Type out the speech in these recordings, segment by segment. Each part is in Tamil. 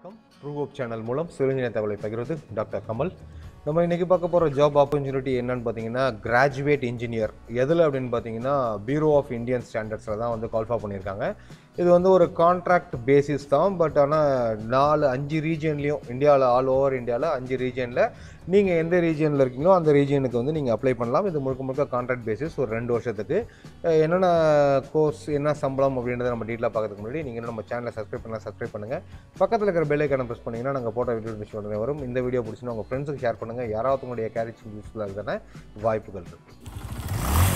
வணக்கம் ட்ரூஹோப் சேனல் மூலம் சிறுநீர தகவலை பகிர்வது டாக்டர் கமல் நம்ம இன்றைக்கி பார்க்க போகிற ஜாப் ஆப்பர்ச்சுனிட்டி என்னன்னு பார்த்தீங்கன்னா கிராஜுவேட் இன்ஜினியர் எதில் அப்படின்னு பார்த்தீங்கன்னா பியூரோ ஆஃப் இந்தியன் ஸ்டாண்டர்ட்ஸில் தான் வந்து கால்ஃபா பண்ணியிருக்காங்க இது வந்து ஒரு கான்ட்ராக்ட் பேசிஸ் தான் பட் ஆனால் நாலு அஞ்சு ரீஜன்லேயும் இந்தியாவில் ஆல் ஓவர் இந்தியாவில் அஞ்சு ரீஜனில் நீங்கள் எந்த ரீஜனில் இருக்கீங்களோ அந்த ரீஜனுக்கு வந்து நீங்கள் அப்ளை பண்ணலாம் இது முழுக்க முழுக்க கான்ட்ராக்ட் பேசிஸ் ஒரு ரெண்டு வருஷத்துக்கு அஹ் என்னென்ன கோர்ஸ் என்ன சம்பளம் அப்படின்றத நம்ம டீட்டெயிலாக பார்க்கறதுக்கு முன்னாடி நீங்கள் நம்ம சேனலை சப்ஸ்கிரைப் பண்ணலாம் சப்ஸ்கிரைப் பண்ணுங்கள் பக்கத்தில் இருக்கிற பெல் ஐக்கான ப்ரெஸ் பண்ணிங்கன்னா நாங்கள் போட்ட வீடியோ நோட்டிஃபிகேஷன் உடனே வரும் இந்த வீடியோ பிடிச்சினா உங்கள் ஃப்ரெண்ட்ஸுக்கு ஷேர் பண்ணுங்கள் யாராவது உங்களுடைய கேரக்ஸ் யூஸ்ஃபுல்லாக இருக்குதான வாய்ப்புகள் இருக்குது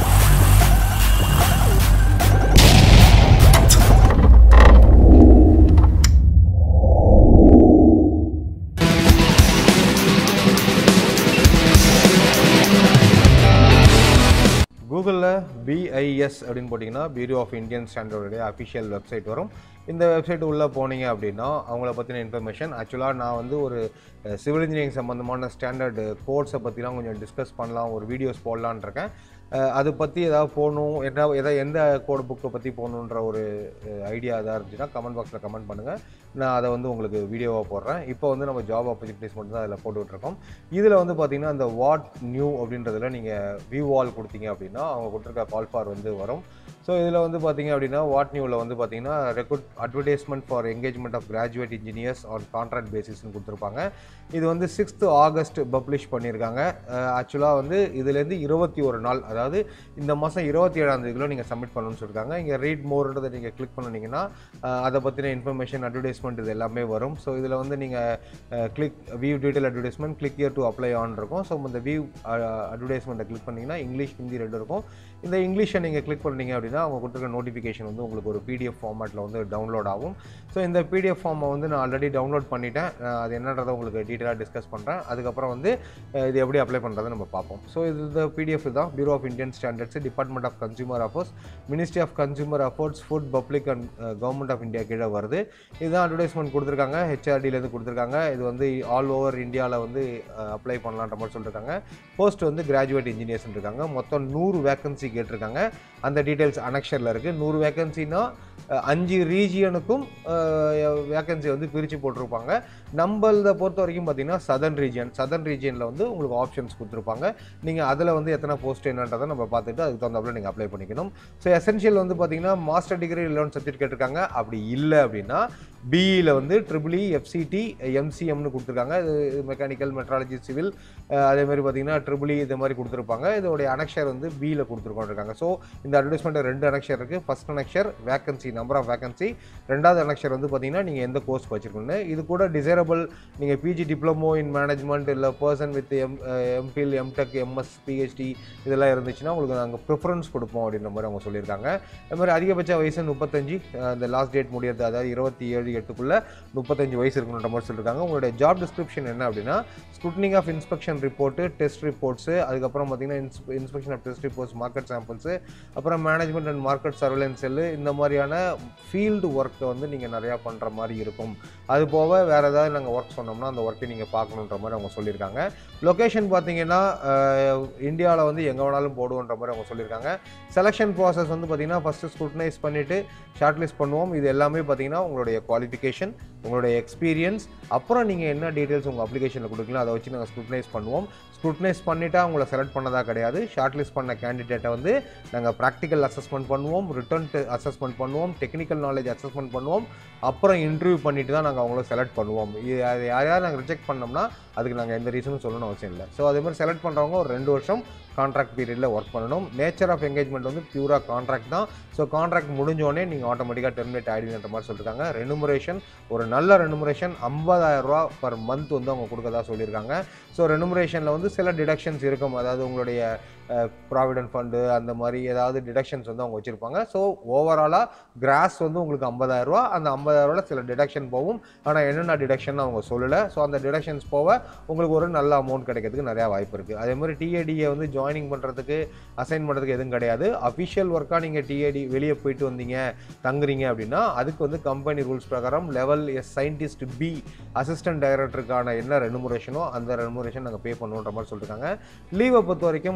கூகுளில் பிஐஎஸ் அப்படின்னு போட்டிங்கன்னா பியூரோ ஆஃப் இந்தியன் ஸ்டாண்டர்டுடைய அஃபிஷியல் வெப்சைட் வரும் இந்த வெப்சைட் உள்ளே போனீங்க அப்படின்னா அவங்கள பற்றின இன்ஃபர்மேஷன் ஆக்சுவலாக நான் வந்து ஒரு சிவில் இன்ஜினியரிங் சம்மந்தமான ஸ்டாண்டர்டு கோர்ஸை பற்றிலாம் கொஞ்சம் டிஸ்கஸ் பண்ணலாம் ஒரு வீடியோஸ் போடலான்னு இருக்கேன் அஹ் அதை பற்றி ஏதாவது போகணும் என்ன எதாவது எந்த கோட் புக்கை பற்றி போகணுன்ற ஒரு ஐடியா எதாவது இருந்துச்சுன்னா கமெண்ட் பாக்ஸில் கமெண்ட் பண்ணுங்கள் நான் அதை வந்து உங்களுக்கு வீடியோவாக போடுறேன் இப்போ வந்து நம்ம ஜாப் ஆப்பர்ச்சுனிட்டிஸ் மட்டும் தான் அதில் போட்டுட்ருக்கோம் இதில் வந்து பார்த்தீங்கன்னா அந்த வாட் நியூ அப்படின்றதுல நீங்கள் வியூ வால் கொடுத்தீங்க அப்படின்னா அவங்க கொடுத்துருக்க கால் ஃபார் வந்து வரும் ஸோ இதில் வந்து பார்த்தீங்க அப்படின்னா வாட் நியூவில் வந்து பார்த்தீங்கன்னா recruit advertisement for engagement of graduate engineers on contract பேசிஸ்னு கொடுத்துருப்பாங்க இது வந்து சிக்ஸ்த்து ஆகஸ்ட் பப்ளிஷ் பண்ணியிருக்காங்க ஆக்சுவலாக வந்து இதுலேருந்து இருபத்தி ஒரு நாள் அதாவது இந்த மாதம் இருபத்தி ஏழாம் தேதிக்குள்ள நீங்கள் சப்மிட் பண்ணணும்னு சொல்லியிருக்காங்க இங்கே ரீட் மோர்ன்றதை நீங்கள் கிளிக் பண்ணிங்கன்னா அதை பற்றின இன்ஃபர்மேஷன் அட்வர்டைஸ்மெண்ட் இது எல்லாமே வரும் ஸோ இதில் வந்து நீங்கள் click view detail advertisement click here to apply on இருக்கும் ஸோ இந்த வியூ அட்வர்டைஸ்மெண்ட்டை கிளிக் பண்ணிங்கன்னா இங்கிலீஷ் ஹிந்தி ரெண்டு இருக்கும் இந்த இங்கிலீஷை நீங்கள் கிளிக் பண்ணீங்க அப்படின்னா அவங்க கொடுத்துருக்க நோட்டிஃபிகேஷன் வந்து உங்களுக்கு ஒரு பிடிஎஃப் ஃபார்மேட்டில் வந்து டவுன்லோட் ஆகும் ஸோ இந்த பிடிஎஃப் ஃபார்மை வந்து நான் ஆல்ரெடி டவுன்லோட் பண்ணிட்டேன் அஹ் அது என்னன்றதை உங்களுக்கு டீட்டெயிலாக டிஸ்கஸ் பண்ணுறேன் அதுக்கப்புறம் வந்து அஹ் இது எப்படி அப்ளை பண்ணுறதை நம்ம பார்ப்போம் ஸோ இது இந்த பிடிஎஃப் தான் bureau of Indian standards department of consumer affairs ministry of consumer affairs food public and government of India கீழே வருது இதுதான் அட்வர்டைஸ்மெண்ட் கொடுத்துருக்காங்க ஹெச்ஆர்டிலேருந்து கொடுத்துருக்காங்க இது வந்து ஆல் ஓவர் இந்தியாவில் வந்து அப்ளை பண்ணலான்ற மாதிரி சொல்லியிருக்காங்க போஸ்ட் வந்து கிராஜுவேட் இன்ஜினியர்ஸ் இருக்காங்க மொத்தம் நூறு வேகன்சி கேட்டிருக்காங்க அந்த டீட்டெயில்ஸ் அனெக்ஷனில் இருக்குது நூறு வேகன்சினா அஞ்சு ரீஜியனுக்கும் வேகன்சி வந்து பிரித்து போட்டிருப்பாங்க நம்மளதை பொறுத்த வரைக்கும் பார்த்தீங்கன்னா சதர்ன் ரீஜியன் சதர்ன் ரீஜியனில் வந்து உங்களுக்கு ஆப்ஷன்ஸ் கொடுத்துருப்பாங்க நீங்கள் அதில் வந்து எத்தனை போஸ்ட் என்னன்றதை நம்ம பார்த்துட்டு அதுக்கு தகுந்தாப்புல நீங்கள் அப்ளை பண்ணிக்கணும் ஸோ எசென்ஷியல் வந்து பார்த்தீங்கன்னா மாஸ்டர் டிகிரி லெவன் சப்ஜெக்ட் கேட்டிருக்காங்க அப்படி இல்லை அப்படின்னா பிஇயில் வந்து ட்ரிபிள் இ எஃப்சிடி எம்சிஎம்னு கொடுத்துருக்காங்க இது மெக்கானிக்கல் மெட்ராலஜி சிவில் அதே மாதிரி பார்த்தீங்கன்னா ட்ரிபிள் இ இது மாதிரி கொடுத்துருப்பாங்க இதோடைய அனக்ஷர் வந்து பியில் கொடுத்துருக்கோம் ஸோ இந்த அட்வர்டைஸ்மெண்ட் ரெண்டு அனக்ஷர் இருக்குது first annexure vacancy number of vacancy ரெண்டாவது அனக்ஷர் வந்து பார்த்தீங்கன்னா நீங்கள் எந்த கோர்ஸ் வச்சிருக்கணும்னு இது கூட டிசைரபிள் நீங்கள் பிஜி டிப்ளமோ இன் மேனேஜ்மெண்ட் இல்லை person with M MPhil MTech MS PhD இதெல்லாம் இருந்துச்சுன்னா உங்களுக்கு நாங்கள் ப்ரிஃபரன்ஸ் கொடுப்போம் அப்படின்ற மாதிரி அவங்க சொல்லியிருக்காங்க அது மாதிரி அதிகபட்ச வயசு முப்பத்தஞ்சு அந்த லாஸ்ட் டேட் முடியறது அதாவது இருபத்தி ஏழு எட்டுக்குள்ளே முப்பத்தஞ்சு வயசு இருக்கணுன்ற மாதிரி சொல்லியிருக்காங்க உங்களுடைய ஜாப் டிஸ்கிரிப்ஷன் என்ன அப்படின்னா scrutiny of inspection report test reports அதுக்கப்புறம் பார்த்தீங்கன்னா இன்ஸ் inspection of test reports market samples அப்புறம் management and market surveillance cell இந்த மாதிரியான ஃபீல்டு ஒர்க்கை வந்து நீங்கள் நிறையா பண்ணுற மாதிரி இருக்கும் அது போக வேறு ஏதாவது நாங்கள் ஒர்க் சொன்னோம்னா அந்த ஒர்க்கை நீங்கள் பார்க்கணுன்ற மாதிரி அவங்க சொல்லியிருக்காங்க லொக்கேஷன் பார்த்தீங்கன்னா இந்தியாவில் வந்து எங்கே வேணாலும் போடுவோன்ற மாதிரி அவங்க சொல்லியிருக்காங்க செலெக்ஷன் ப்ராசஸ் வந்து பார்த்தீங்கன்னா ஃபஸ்ட்டு ஸ்க்ரூட்னைஸ் பண்ணிவிட்டு ஷார்ட் லிஸ்ட் பண்ணுவோம் இது எல்லாமே பார்த்தீங்கன்னா உங்களுடைய குவாலிஃபிகேஷன் உங்களுடைய எக்ஸ்பீரியன்ஸ் அப்புறம் நீங்கள் என்ன டீட்டெயில்ஸ் உங்கள் அப்ளிகேஷனில் கொடுக்கலாம் அதை வச்சு நாங்கள் ஸ்க்ரூட்னைஸ் பண்ணுவோம் ஸ்க்ரூட்னைஸ் பண்ணிவிட்டு அவங்கள செலக்ட் பண்ணதா கிடையாது ஷார்ட் லிஸ்ட் பண்ண கேண்டிடேட்டை வந்து நாங்கள் ப்ராக்டிக்கல் அசஸ்மெண்ட் பண்ணுவோம் ரிட்டர்ன் அசஸ்மெண்ட் பண்ணுவோம் டெக்னிக்கல் நாலேஜ் அசஸ்மெண்ட் பண்ணுவோம் அப்புறம் இன்டர்வியூ பண்ணிட்டு தான் நாங்கள் அவங்கள செலக்ட் பண்ணுவோம் இது அது யார் யார் நாங்கள் ரிஜெக்ட் பண்ணோம்னா அதுக்கு நாங்கள் எந்த ரீசனும் சொல்லணும்னு அவசியம் இல்லை ஸோ அதே மாதிரி செலக்ட் பண்ணுறவங்க ஒரு ரெண்டு வருஷம் கான்ட்ராக்ட் பீரியடில் ஒர்க் பண்ணணும் நேச்சர் ஆஃப் எங்கேஜ்மெண்ட் வந்து பியூராக கான்ட்ராக்ட் தான் ஸோ கான்ட்ராக்ட் முடிஞ்சோடனே நீங்கள் ஆட்டோமேட்டிக்காக டெர்மினேட் ஆகிடுன்ற மாதிரி சொல்லியிருக்காங்க ரெனுமரேஷன் ஒரு நல்ல ரெனுமரேஷன் ஐம்பதாயிரம் ரூபா பர் மந்த் வந்து அவங்க கொடுக்கறதா சொல்லியிருக்காங்க ஸோ ரெனுமரேஷனில் வந்து சில டிடக்ஷன்ஸ் இருக்கும் அதாவது உங்களுடைய ப்ராவிடென்ட் ஃபண்டு அந்த மாதிரி ஏதாவது டிடக்ஷன்ஸ் வந்து அவங்க வச்சுருப்பாங்க ஸோ ஓவராலாக கிராஸ் வந்து உங்களுக்கு ஐம்பதாயிரரூவா அந்த ஐம்பதாயிரரூவாவில் சில டிடக்ஷன் போகும் ஆனால் என்னென்ன டிடக்ஷன் அவங்க சொல்லலை ஸோ அந்த டிடக்ஷன்ஸ் போக உங்களுக்கு ஒரு நல்ல அமௌண்ட் கிடைக்கிறதுக்கு நிறையா வாய்ப்பு இருக்குது அதே மாதிரி டிஏடியை வந்து ஜாயினிங் பண்ணுறதுக்கு அசைன் பண்ணுறதுக்கு எதுவும் கிடையாது அஃபிஷியல் ஒர்க்காக நீங்கள் டிஏடி வெளியே போயிட்டு வந்தீங்க தங்குறீங்க அப்படின்னா அதுக்கு வந்து கம்பெனி ரூல்ஸ் பிரகாரம் level S scientist B assistant டைரக்டருக்கான என்ன ரெனுமரேஷனோ அந்த ரெனுமரேஷன் நாங்கள் பே பண்ணுன்ற மாதிரி சொல்லியிருக்காங்க லீவை பொறுத்த வரைக்கும் வருஷத்துக்கு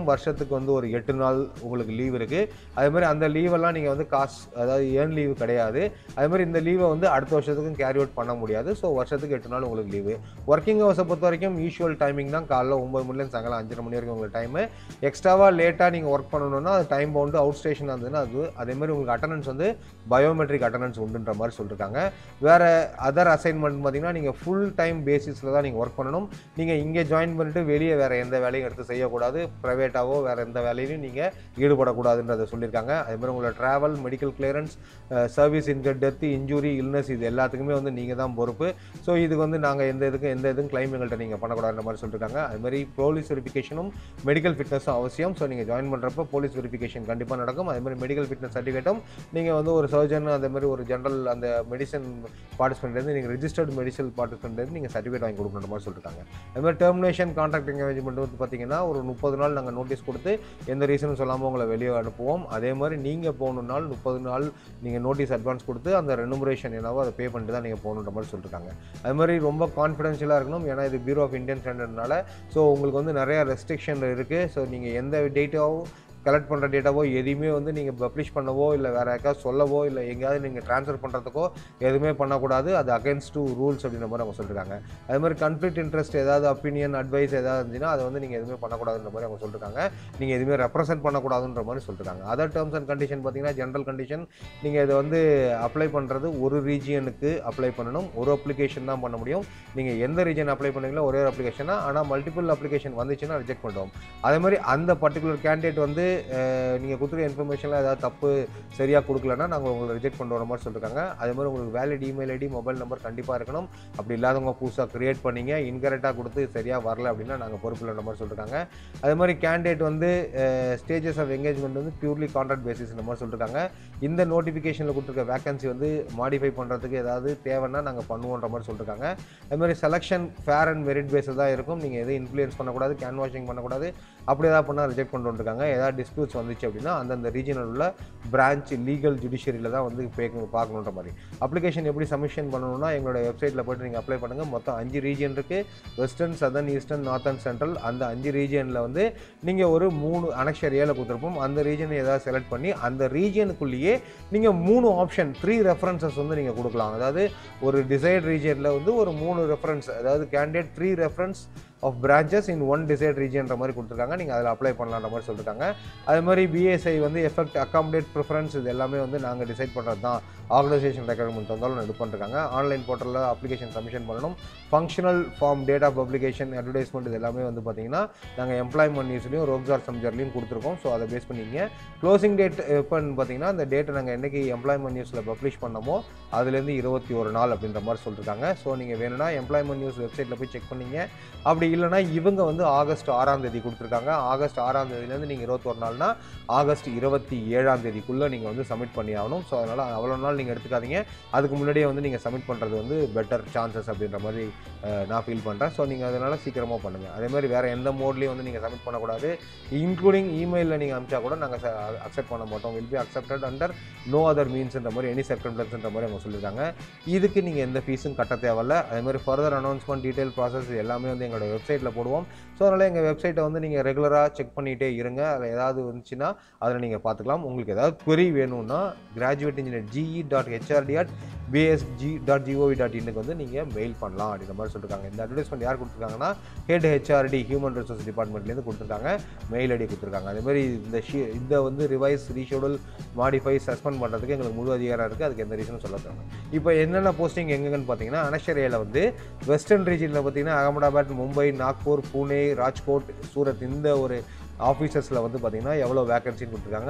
வருஷத்துக்கு வந்து ஒரு எட்டு நாள் உங்களுக்கு லீவ் இருக்குது அதே மாதிரி அந்த லீவெல்லாம் நீங்கள் வந்து காசு அதாவது ஏர்ன் லீவு கிடையாது அதே மாதிரி இந்த லீவை வந்து அடுத்த வருஷத்துக்கும் கேரி அவுட் பண்ண முடியாது ஸோ வருஷத்துக்கு எட்டு நாள் உங்களுக்கு லீவு ஒர்க்கிங் ஹவர்ஸை பொறுத்த வரைக்கும் யூஷுவல் டைமிங் தான் காலைல ஒம்பது மணிலேருந்து சாயங்காலம் அஞ்சரை மணி வரைக்கும் உங்களுக்கு டைமு எக்ஸ்ட்ராவாக லேட்டாக நீங்கள் ஒர்க் பண்ணணும்னா அது டைம் பவுண்டு அவுட் ஸ்டேஷன் இருந்ததுன்னா அது அதே மாதிரி உங்களுக்கு அட்டண்டன்ஸ் வந்து பயோமெட்ரிக் அட்டண்டன்ஸ் உண்டுன்ற மாதிரி சொல்லியிருக்காங்க வேறு அதர் அசைன்மெண்ட் பார்த்தீங்கன்னா நீங்கள் ஃபுல் டைம் பேசிஸில் தான் நீங்கள் ஒர்க் பண்ணணும் நீங்கள் இங்கே ஜாயின் பண்ணிட்டு வெளியே வேறு எந்த வேலையும் எடுத்து செய்யக்கூடாது ப்ரைவேட்டாவோ வேறு எந்த வேலையிலையும் நீங்கள் ஈடுபடக்கூடாதுன்றதை சொல்லியிருக்காங்க அதே மாதிரி உங்களோட travel medical clearance service incurred death injury illness இது எல்லாத்துக்குமே வந்து நீங்கள் தான் பொறுப்பு ஸோ இதுக்கு வந்து நாங்கள் எந்த இதுக்கும் எந்த இதுவும் கிளைம் எங்கள்கிட்ட நீங்கள் பண்ணக்கூடாதுன்ற மாதிரி சொல்லியிருக்காங்க அது மாதிரி போலீஸ் வெரிஃபிகேஷனும் மெடிக்கல் ஃபிட்னஸும் அவசியம் ஸோ நீங்கள் ஜாயின் பண்ணுறப்ப போலீஸ் வெரிஃபிகேஷன் கண்டிப்பாக நடக்கும் அதே மாதிரி மெடிக்கல் ஃபிட்னஸ் சர்டிஃபிகேட்டும் நீங்கள் வந்து ஒரு சர்ஜன் அதே மாதிரி ஒரு ஜென்ரல் அந்த மெடிசன் பார்ட்டிசிபென்ட்லேருந்து நீங்கள் ரிஜிஸ்டர்ட் மெடிசல் பார்ட்டிசிபென்ட்லேருந்து நீங்கள் சர்டிஃபிகேட் வாங்கி கொடுக்கணுன்ற மாதிரி சொல்லியிருக்காங்க அது மாதிரி டெர்மினேஷன் கான்ட்ராக்ட் எங்கேஜ்மெண்ட் வந்து பார்த்தீங்கன்னா ஒரு முப்பது நாள் நாங்கள் நோட்டீஸ் கொடுத்து எந்த ரீசனும் சொல்லாமல் உங்களை வெளியே அனுப்புவோம் அதே மாதிரி நீங்கள் போகணுன்னால் முப்பது நாள் நீங்கள் நோட்டீஸ் அட்வான்ஸ் கொடுத்து அந்த ரெனுமரேஷன் என்னவோ அதை பே பண்ணிட்டு தான் நீங்கள் போகணுன்ற மாதிரி சொல்லியிருக்காங்க அது மாதிரி ரொம்ப கான்ஃபிடென்ஷியலாக இருக்கணும் ஏன்னா இது பியூரோ ஆஃப் இந்தியன் ஸ்டாண்டர்ட்னால ஸோ உங்களுக்கு வந்து நிறைய ரெஸ்ட்ரிக்ஷன் இருக்குது ஸோ நீங்கள் எந்த டேட்டாவும் கலெக்ட் பண்ணுற டேட்டாவோ எதையுமே வந்து நீங்கள் பப்ளிஷ் பண்ணவோ இல்லை வேறு யாருக்காவது சொல்லவோ இல்லை எங்கேயாவது நீங்கள் ட்ரான்ஸ்ஃபர் பண்ணுறதுக்கோ எதுவுமே பண்ணக்கூடாது அது அகேன்ஸ்ட் டு ரூல்ஸ் அப்படின்ற மாதிரி அவங்க சொல்லியிருக்காங்க அது மாதிரி கன்ஃப்ளிக்ட் இன்ட்ரெஸ்ட் ஏதாவது ஒப்பீனியன் அட்வைஸ் ஏதாவது இருந்துச்சுன்னா அதை வந்து நீங்கள் எதுவுமே பண்ணக்கூடாதுன்ற மாதிரி அவங்க சொல்லியிருக்காங்க நீங்கள் எதுவுமே ரெப்ரசென்ட் பண்ணக்கூடாதுன்ற மாதிரி சொல்லியிருக்காங்க அதர் டேர்ம்ஸ் அண்ட் கண்டிஷன் பார்த்தீங்கன்னா ஜென்ரல் கண்டிஷன் நீங்கள் இதை வந்து அப்ளை பண்ணுறது ஒரு ரீஜியனுக்கு அப்ளை பண்ணணும் ஒரு அப்ளிகேஷன் தான் பண்ண முடியும் நீங்கள் எந்த ரீஜன் அப்ளை பண்ணுறீங்களோ ஒரே ஒரு அப்ளிகேஷனா ஆனால் மல்டிபிள் அப்ளிகேஷன் வந்துச்சுன்னா ரிஜெக்ட் பண்ணுவோம் அதே மாதிரி அந்த பர்டிகுலர் கேண்டிடேட் வந்து நீங்கள் கொடுத்துருக்க இன்ஃபர்மேஷனில் ஏதாவது தப்பு சரியாக கொடுக்கலன்னா நாங்கள் உங்களை ரிஜெக்ட் பண்ணுற மாதிரி சொல்லியிருக்காங்க அதே மாதிரி உங்களுக்கு valid email ID mobile number கண்டிப்பாக இருக்கணும் அப்படி இல்லாதவங்க புதுசாக க்ரியேட் பண்ணீங்க இன்கரெக்டாக கொடுத்து சரியாக வரல அப்படின்னா நாங்கள் பொறுப்பு இல்லைன்ற மாதிரி சொல்லியிருக்காங்க அதே மாதிரி கேண்டிடேட் வந்து ஸ்டேஜஸ் ஆஃப் எங்கேஜ்மெண்ட் வந்து பியூர்லி கான்ட்ராக்ட் பேசிஸ் மாதிரி சொல்லியிருக்காங்க இந்த நோட்டிஃபிகேஷனில் கொடுத்துருக்க வேகன்சி வந்து மாடிஃபை பண்ணுறதுக்கு ஏதாவது தேவைன்னா நாங்கள் பண்ணுவோன்ற மாதிரி சொல்லியிருக்காங்க அதே மாதிரி செலெக்ஷன் ஃபேர் அண்ட் மெரிட் பேஸில் தான் இருக்கும் நீங்கள் எதுவும் இன்ஃப்ளூயன்ஸ் பண்ணக்கூடாது கேன் வாஷிங் பண்ணக்கூடாது அப்படி ஏதாவது பண்ணால் ரிஜெக்ட் பண்ணிட்டு இருக்காங்க ஏதாவது டிஸ்பியூட்ஸ் வந்துச்சு அப்படின்னா அந்தந்த ரீஜனல் உள்ள பிரான்ச் லீகல் ஜுடிஷியரியில் தான் வந்து பே பார்க்கணுன்ற மாதிரி அப்ளிகேஷன் எப்படி சப்மிஷன் பண்ணணும்னா எங்களோட வெப்சைட்டில் போய்ட்டு நீங்கள் அப்ளை பண்ணுங்கள் மொத்தம் அஞ்சு ரீஜன் இருக்குது western southern eastern northern central அந்த அஞ்சு ரீஜனில் வந்து நீங்கள் ஒரு மூணு அனக்ஷர் ஏல கொடுத்துருப்போம் அந்த ரீஜனை ஏதாவது செலக்ட் பண்ணி அந்த ரீஜனுக்குள்ளேயே நீங்கள் மூணு ஆப்ஷன் த்ரீ ரெஃபரன்சஸ் வந்து நீங்கள் கொடுக்கலாம் அதாவது ஒரு டிசைட் ரீஜனில் வந்து ஒரு மூணு ரெஃபரன்ஸ் அதாவது candidate three reference of branches in one decide ரீஜன்ற மாதிரி கொடுத்துருக்காங்க நீங்கள் அதில் அப்ளை பண்ணலான்ற மாதிரி சொல்லியிருக்காங்க அது மாதிரி பிஎஸ்ஐ வந்து எஃபெக்ட் அக்காமடேட் ப்ரிஃபரன்ஸ் இது எல்லாமே வந்து நாங்கள் டிசைட் பண்ணுறது தான் ஆர்கனைசேஷன் ரெக்குவயர்மெண்ட் வந்தாலும் இது பண்ணிருக்காங்க ஆன்லைன் போர்ட்டலில் அப்ளிகேஷன் சப்மிஷன் பண்ணணும் functional form date of publication advertisement இது எல்லாமே வந்து பார்த்தீங்கன்னா நாங்கள் எம்ப்ளாய்மெண்ட் நியூஸ்லையும் ரோப்சார் சம்ஜர்லையும் கொடுத்துருக்கோம் ஸோ அதை பேஸ் பண்ணிங்க க்ளோசிங் டேட் எப்போன்னு பார்த்தீங்கன்னா அந்த டேட்டை நாங்கள் என்றைக்கு எம்ப்ளாய்மெண்ட் நியூஸில் பப்ளிஷ் பண்ணமோ அதுலேருந்து இருபத்தி ஒரு நாள் அப்படின்ற மாதிரி சொல்லியிருக்காங்க ஸோ நீங்கள் வேணும்னா எம்ப்ளாய்மெண்ட் நியூஸ் வெப்சைட்டில் போய் செக் பண்ணீங்க அப்படி இல்லைனா இவங்க வந்து ஆகஸ்ட் ஆறாம் தேதி கொடுத்துருக்காங்க ஆகஸ்ட் ஆறாம் தேதியிலேருந்து நீங்கள் இருபத்தொரு நாள்னா ஆகஸ்ட் இருபத்தி ஏழாம் தேதிக்குள்ளே நீங்கள் வந்து சப்மிட் பண்ணி ஆகணும் ஸோ அதனால் அவ்வளோ நாள் நீங்கள் எடுத்துக்காதீங்க அதுக்கு முன்னாடியே வந்து நீங்கள் சப்மிட் பண்ணுறது வந்து பெட்டர் சான்சஸ் அப்படின்ற மாதிரி அஹ், நான் ஃபீல் பண்ணுறேன் ஸோ நீங்கள் அதனால் சீக்கிரமாக பண்ணுங்கள் அதே மாதிரி வேறு எந்த மோட்லேயும் வந்து நீங்கள் சப்மிட் பண்ணக்கூடாது இன்க்ளூடிங் இமெயிலில் நீங்கள் அனுப்பிச்சா கூட நாங்கள் அக்செப்ட் பண்ண மாட்டோம் will be accepted under no other மீன்ஸ்ன்ற மாதிரி எனி சர்க்கம்டன்ஸ்ன்ற மாதிரி அவங்க சொல்லியிருக்காங்க இதுக்கு நீங்கள் எந்த ஃபீஸும் கட்ட தேவையில்ல அதே மாதிரி ஃபர்தர் அனௌன்ஸ்மெண்ட் டீட்டெயில் ப்ராசஸ் எல்லாமே வந்து எங்களோட வெப்சைட்டில் போடுவோம் ஸோ அதனால் எங்கள் வெப்சைட்டை வந்து நீங்கள் ரெகுலராக செக் பண்ணிகிட்டே இருங்க அதில் ஏதாவது வந்துச்சுன்னா அதில் நீங்கள் பார்த்துக்கலாம் உங்களுக்கு ஏதாவது query வேணும்னா graduate engineer GE dot HRT at PSG dot GOV dot இன்னுக்கு வந்து நீங்கள் மெயில் பண்ணலாம் அப்படின்ற மாதிரி சொல்லியிருக்காங்க இந்த அட்வர்டைஸ்மெண்ட் யார் கொடுத்துருக்காங்கன்னா ஹெட் ஹெச்ஆர்டி ஹியூமன் ரிசோர்ஸ் டிபார்ட்மெண்ட்லேருந்து கொடுத்துருக்காங்க மெயில் ஐடி கொடுத்துருக்காங்க அதே மாதிரி இந்த ஷீ இந்த வந்து ரிவைஸ் ரீஷெடியூல் மாடிஃபை சஸ்பெண்ட் பண்ணுறதுக்கு எங்களுக்கு முழு அதிகாரம் இருக்குது அதுக்கு எந்த ரீசனும் சொல்ல தேவை இப்போ என்னென்ன போஸ்டிங் எங்கெங்கன்னு பார்த்தீங்கன்னா அனஷரியில் வந்து வெஸ்டர்ன் ரீஜனில் பார்த்தீங்கன்னா அகமதாபாத் மும்பை நாக்பூர் பூனே ராஜ்கோட் சூரத் இந்த ஒரு ஆஃபீஸர்ஸில் வந்து பார்த்தீங்கன்னா எவ்வளோ வேகன்சின்னு கொடுத்துருக்காங்க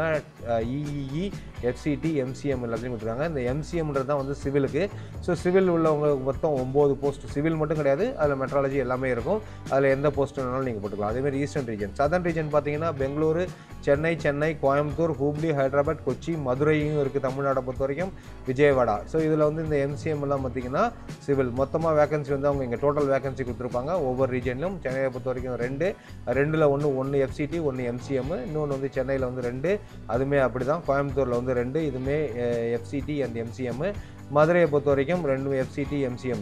இஇஇ எஃப்சிடி எம்சிஎம் எல்லாத்தையும் கொடுத்துருக்காங்க இந்த எம்சிஎம்ன்றது தான் வந்து சிவிலுக்கு ஸோ சிவில் உள்ளவங்க மொத்தம் ஒம்பது போஸ்ட் சிவில் மட்டும் கிடையாது அதில் மெட்ராலஜி எல்லாமே இருக்கும் அதில் எந்த போஸ்ட் வேணாலும் நீங்கள் போட்டுக்கலாம் அதேமாதிரி ஈஸ்டர்ன் ரீஜன் சதர்ன் ரீஜன் பார்த்தீங்கன்னா பெங்களூரு சென்னை சென்னை கோயம்புத்தூர் ஹூப்ளி ஹைதராபாத் கொச்சி மதுரையும் இருக்குது தமிழ்நாடை பொறுத்த வரைக்கும் விஜயவாடா ஸோ இதில் வந்து இந்த எம்சிஎம் எல்லாம் பார்த்தீங்கன்னா சிவில் மொத்தமாக வேகன்சி வந்து அவங்க இங்கே டோட்டல் வேகன்சி கொடுத்துருப்பாங்க ஒவ்வொரு ரீஜன்லையும் சென்னையை பொறுத்த வரைக்கும் ரெண்டு ரெண்டில் ஒன்று ஒன்று எஃப்சிடி ஒன்று எம்சிஎம் இன்னொன்று வந்து சென்னையில் வந்து ரெண்டு அதுவுமே அப்படி தான் கோயம்புத்தூரில் வந்து ரெண்டு இதுவுமே எஃப்சிடி அண்ட் எம்சிஎம் மதுரையை பொறுத்த வரைக்கும் ரெண்டு எஃப்சிடி எம்சிஎம் தான்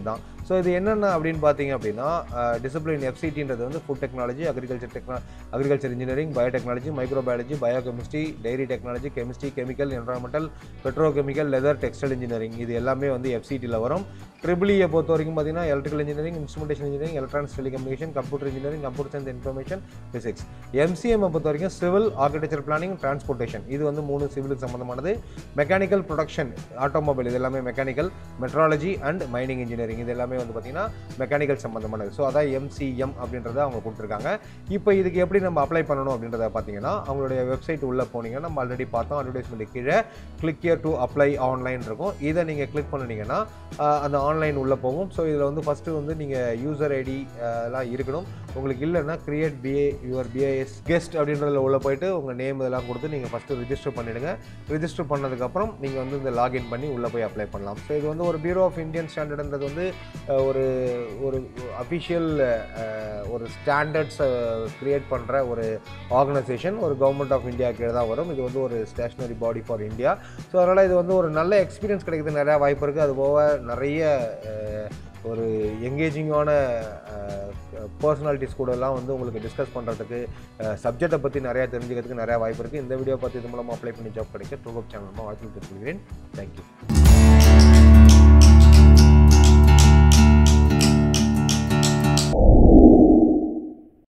ஸோ இது என்னென்ன அப்படின்னு பார்த்தீங்க அப்படின்னா டிசிப்ளின் எஃப்சிடின்றது வந்து food technology agriculture techno agriculture engineering biotechnology microbiology biochemistry dairy technology chemistry chemical environmental petrochemical leather textile engineering இது எல்லாமே வந்து எஃப்சிடியில் வரும் ட்ரிபிளியை பொறுத்த வரைக்கும் பார்த்தீங்கன்னா electrical engineering instrumentation engineering electronics telecommunication computer engineering computer science information physics MCM பொறுத்த வரைக்கும் சிவில் ஆர்கிடெக்சர் பிளானிங் டிரான்ஸ்போர்ட்டேஷன் இது வந்து மூணு சிவிலுக்கு சம்மந்தமானது மெக்கானிக்கல் ப்ரொடக்ஷன் ஆட்டோமொபைல் இது எல்லாமே mechanical metrology and mining engineering இது எல்லாமே வந்து பார்த்தீங்கன்னா மெக்கானிக்கல் சம்மந்தமானது ஸோ அதான் எம்சிஎம் அப்படின்றத அவங்க கொடுத்துருக்காங்க இப்போ இதுக்கு எப்படி நம்ம அப்ளை பண்ணணும் அப்படின்றத பார்த்தீங்கன்னா அவங்களுடைய வெப்சைட் உள்ளே போனீங்கன்னா நம்ம ஆல்ரெடி பார்த்தோம் அட்வர்டைஸ்மெண்ட் கீழே click here to apply online இருக்கும் இதை நீங்கள் கிளிக் பண்ணினீங்கன்னா ஆஹ், அந்த ஆன்லைன் உள்ளே போகும் ஸோ இதில் வந்து ஃபஸ்ட்டு வந்து நீங்கள் யூசர் ஐடி எல்லாம் இருக்கணும் உங்களுக்கு இல்லைன்னா create PA your PAS guest அப்படின்றதுல உள்ளே போயிட்டு உங்கள் நேம் இதெல்லாம் கொடுத்து நீங்கள் ஃபஸ்ட்டு ரிஜிஸ்டர் பண்ணிவிடுங்க ரிஜிஸ்டர் பண்ணதுக்கப்புறம் நீங்கள் வந்து இந்த லாகின் பண்ணி உள்ளே போய் அப்ளை பண்ணலாம் ஸோ இது வந்து ஒரு பியூரோ ஆஃப் இந்தியன் ஸ்டாண்டர்ட்ன்றது வந்து அஹ், ஒரு ஒரு அஃபிஷியல் ஒரு ஸ்டாண்டர்ட்ஸை க்ரியேட் பண்ணுற ஒரு ஆர்கனைசேஷன் ஒரு கவர்மெண்ட் ஆஃப் இந்தியா கீழே தான் வரும் இது வந்து ஒரு stationary body for India so அதனால் இது வந்து ஒரு நல்ல எக்ஸ்பீரியன்ஸ் கிடைக்கிறது நிறையா வாய்ப்பு இருக்குது அது போக நிறைய அஹ், ஒரு எங்கேஜிங்கான பர்சனாலிட்டிஸ் கூடலாம் வந்து உங்களுக்கு டிஸ்கஸ் பண்ணுறதுக்கு சப்ஜெக்டை பற்றி நிறையா தெரிஞ்சுக்கிறதுக்கு நிறையா வாய்ப்பு இருக்குது இந்த வீடியோ பார்த்து இது மூலமாக அப்ளை பண்ணி ஜாப் கிடைக்க ட்ரூகப் சேனல் மூலமாக வாழ்த்து தெரிவிக்கிறேன் தேங்க்யூ